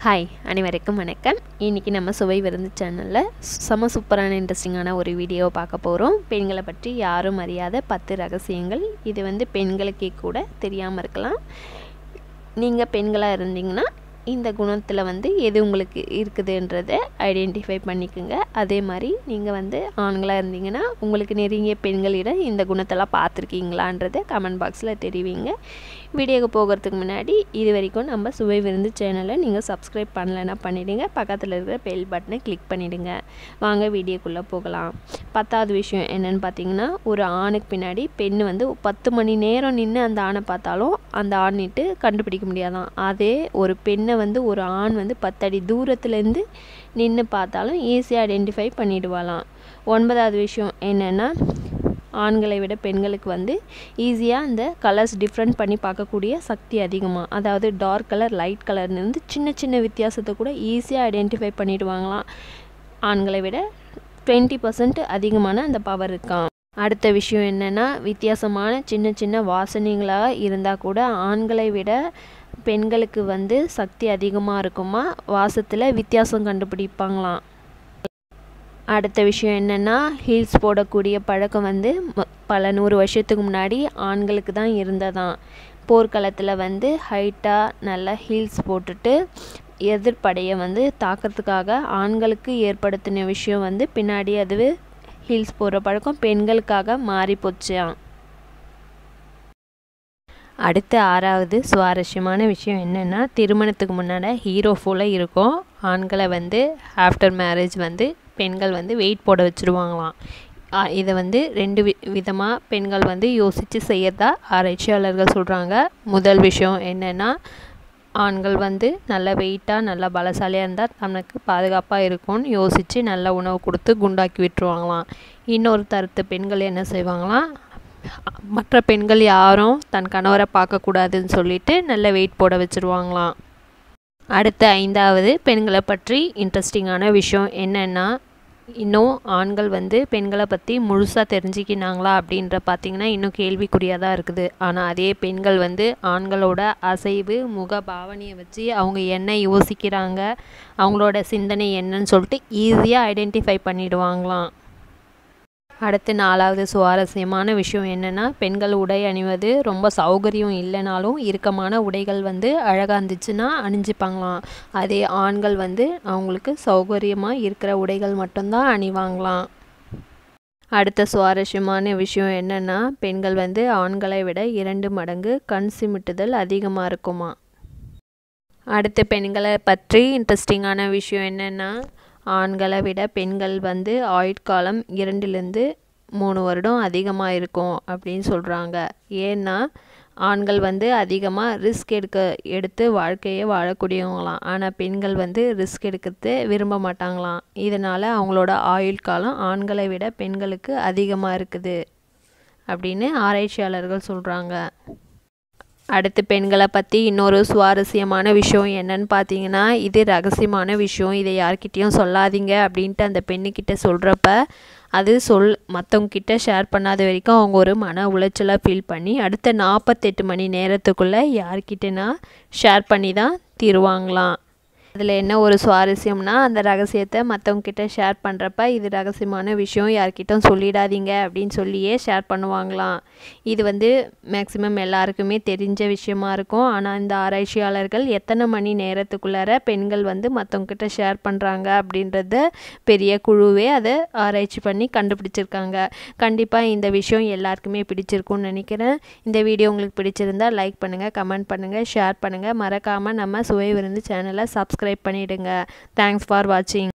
hi அனைவருக்கும் வணக்கம் இன்றைக்கி நம்ம சுவை விருந்து சேனலில் செம சூப்பரான இன்ட்ரெஸ்டிங்கான ஒரு வீடியோ பார்க்க போகிறோம் பெண்களை பற்றி யாரும் அறியாத பத்து ரகசியங்கள் இது வந்து பெண்களுக்கே கூட தெரியாமல் இருக்கலாம் நீங்கள் பெண்களாக இருந்தீங்கன்னா இந்த குணத்தில் வந்து எது உங்களுக்கு இருக்குதுன்றதை ஐடென்டிஃபை பண்ணிக்கோங்க அதே மாதிரி நீங்கள் வந்து ஆண்களாக இருந்தீங்கன்னா உங்களுக்கு நெருங்கிய பெண்களிடம் இந்த குணத்தெல்லாம் பார்த்துருக்கீங்களான்றதை கமெண்ட் பாக்ஸில் தெரிவிங்க வீடியோக்கு போகிறதுக்கு முன்னாடி இது வரைக்கும் நம்ம சுவை விருந்து சேனலை நீங்கள் சப்ஸ்கிரைப் பண்ணலைன்னா பண்ணிவிடுங்க பக்கத்தில் இருக்கிற பெல் பட்டனை கிளிக் பண்ணிவிடுங்க வாங்க வீடியோக்குள்ளே போகலாம் பத்தாவது விஷயம் என்னென்னு பார்த்தீங்கன்னா ஒரு ஆணுக்கு பின்னாடி பெண் வந்து பத்து மணி நேரம் நின்று அந்த ஆணை பார்த்தாலும் அந்த ஆண்ணிட்டு கண்டுபிடிக்க முடியாதான் அதே ஒரு பெண்ணை வந்து ஒரு ஆண் வந்து பத்தடி தூரத்துலேருந்து நின்று பார்த்தாலும் ஈஸியாக ஐடென்டிஃபை பண்ணிடுவாளாம் ஒன்பதாவது விஷயம் என்னென்னா ஆண்களை விட பெண்களுக்கு வந்து ஈஸியாக அந்த கலர்ஸ் டிஃப்ரெண்ட் பண்ணி பார்க்கக்கூடிய சக்தி அதிகமாக அதாவது டார்க் கலர் லைட் கலர்னு வந்து சின்ன சின்ன வித்தியாசத்தை கூட ஈஸியாக ஐடென்டிஃபை பண்ணிடுவாங்களாம் ஆண்களை விட டுவெண்ட்டி பர்சன்ட் அதிகமான அந்த பவர் இருக்கான் அடுத்த விஷயம் என்னென்னா வித்தியாசமான சின்ன சின்ன வாசனைகளாக இருந்தால் கூட ஆண்களை விட பெண்களுக்கு வந்து சக்தி அதிகமாக இருக்குமா வாசத்தில் வித்தியாசம் கண்டுபிடிப்பாங்களாம் அடுத்த விஷயம் என்னென்னா ஹீல்ஸ் போடக்கூடிய பழக்கம் வந்து பல நூறு வருஷத்துக்கு முன்னாடி ஆண்களுக்கு தான் இருந்ததாம் போர்க்களத்தில் வந்து ஹைட்டாக நல்லா ஹீல்ஸ் போட்டுட்டு எதிர்ப்படையை வந்து தாக்கிறதுக்காக ஆண்களுக்கு ஏற்படுத்தின விஷயம் வந்து பின்னாடி அது ஹீல்ஸ் போடுற பழக்கம் பெண்களுக்காக மாறி போச்சான் அடுத்த ஆறாவது சுவாரஸ்யமான விஷயம் என்னென்னா திருமணத்துக்கு முன்னாடி ஹீரோ ஃபுல்லாக இருக்கும் ஆண்களை வந்து ஆஃப்டர் மேரேஜ் வந்து பெண்கள் வந்து வெயிட் போட வச்சுருவாங்களாம் இதை வந்து ரெண்டு வி விதமாக பெண்கள் வந்து யோசித்து செய்யறதா ஆராய்ச்சியாளர்கள் சொல்கிறாங்க முதல் விஷயம் என்னென்னா ஆண்கள் வந்து நல்ல வெயிட்டாக நல்லா பலசாலியாக இருந்தால் தனக்கு பாதுகாப்பாக இருக்கும்னு யோசித்து நல்ல உணவு கொடுத்து குண்டாக்கி விட்டுருவாங்களாம் இன்னொரு தரத்து பெண்கள் என்ன செய்வாங்களாம் மற்ற பெண்கள் யாரும் தன் கணவரை பார்க்கக்கூடாதுன்னு சொல்லிட்டு நல்ல வெயிட் போட வச்சுருவாங்களாம் அடுத்த ஐந்தாவது பெண்களை பற்றி இன்ட்ரெஸ்டிங்கான விஷயம் என்னென்னா இன்னும் ஆண்கள் வந்து பெண்களை பற்றி முழுசாக தெரிஞ்சுக்கினாங்களா அப்படின்ற பார்த்திங்கன்னா இன்னும் கேள்விக்குறியாக தான் இருக்குது ஆனால் அதே பெண்கள் வந்து ஆண்களோட அசைவு முக பாவனையை வச்சு அவங்க என்ன யோசிக்கிறாங்க அவங்களோட சிந்தனை என்னன்னு சொல்லிட்டு ஈஸியாக ஐடென்டிஃபை பண்ணிடுவாங்களாம் அடுத்து நாலாவது சுவாரஸ்யமான விஷயம் என்னென்னா பெண்கள் உடை அணிவது ரொம்ப சௌகரியம் இல்லைனாலும் இறுக்கமான உடைகள் வந்து அழகாக இருந்துச்சுன்னா அணிஞ்சிப்பாங்களாம் அதே ஆண்கள் வந்து அவங்களுக்கு சௌகரியமாக இருக்கிற உடைகள் மட்டும்தான் அணிவாங்களாம் அடுத்த சுவாரஸ்யமான விஷயம் என்னென்னா பெண்கள் வந்து ஆண்களை விட இரண்டு மடங்கு கண் சிமிட்டுதல் அதிகமாக இருக்குமா அடுத்த பெண்களை பற்றி இன்ட்ரெஸ்டிங்கான விஷயம் என்னென்னா ஆண்களை விட பெண்கள் வந்து ஆயுட்காலம் இரண்டுலேருந்து மூணு வருடம் அதிகமாக இருக்கும் அப்படின்னு சொல்கிறாங்க ஏன்னா ஆண்கள் வந்து அதிகமாக ரிஸ்க் எடுக்க எடுத்து வாழ்க்கையை வாழக்கூடியவங்களாம் ஆனால் பெண்கள் வந்து ரிஸ்க் எடுக்கிறது விரும்ப மாட்டாங்களாம் இதனால் அவங்களோட ஆயுள் காலம் ஆண்களை விட பெண்களுக்கு அதிகமாக இருக்குது அப்படின்னு ஆராய்ச்சியாளர்கள் சொல்கிறாங்க அடுத்து பெண்களை பற்றி இன்னொரு சுவாரஸ்யமான விஷயம் என்னன்னு பார்த்தீங்கன்னா இது ரகசியமான விஷயம் இதை யார்கிட்டேயும் சொல்லாதீங்க அப்படின்ட்டு அந்த பெண்ணுக்கிட்ட சொல்கிறப்ப அது சொல் மற்றவங்கிட்ட ஷேர் பண்ணாத வரைக்கும் அவங்க ஒரு மன உளைச்சலாக ஃபீல் பண்ணி அடுத்த நாற்பத்தெட்டு மணி நேரத்துக்குள்ளே யார்கிட்டனா ஷேர் பண்ணி தான் தீருவாங்களாம் அதில் என்ன ஒரு சுவாரஸ்யம்னா அந்த ரகசியத்தை மற்றவங்கிட்ட ஷேர் பண்ணுறப்ப இது ரகசியமான விஷயம் யார்கிட்டும் சொல்லிடாதீங்க அப்படின்னு சொல்லியே ஷேர் பண்ணுவாங்களாம் இது வந்து மேக்சிமம் எல்லாருக்குமே தெரிஞ்ச விஷயமா இருக்கும் ஆனால் இந்த ஆராய்ச்சியாளர்கள் எத்தனை மணி நேரத்துக்குள்ளார பெண்கள் வந்து மற்றவங்கிட்ட ஷேர் பண்ணுறாங்க அப்படின்றத பெரிய குழுவே அதை ஆராய்ச்சி பண்ணி கண்டுபிடிச்சிருக்காங்க கண்டிப்பாக இந்த விஷயம் எல்லாருக்குமே பிடிச்சிருக்கும்னு நினைக்கிறேன் இந்த வீடியோ உங்களுக்கு பிடிச்சிருந்தா லைக் பண்ணுங்கள் கமெண்ட் பண்ணுங்கள் ஷேர் பண்ணுங்கள் மறக்காமல் நம்ம சுவை விருந்து சேனலை சப்ஸ்கிரைப் சப்ஸ்கிரைப் பண்ணிவிடுங்க தேங்க்ஸ் ஃபார் வாட்சிங்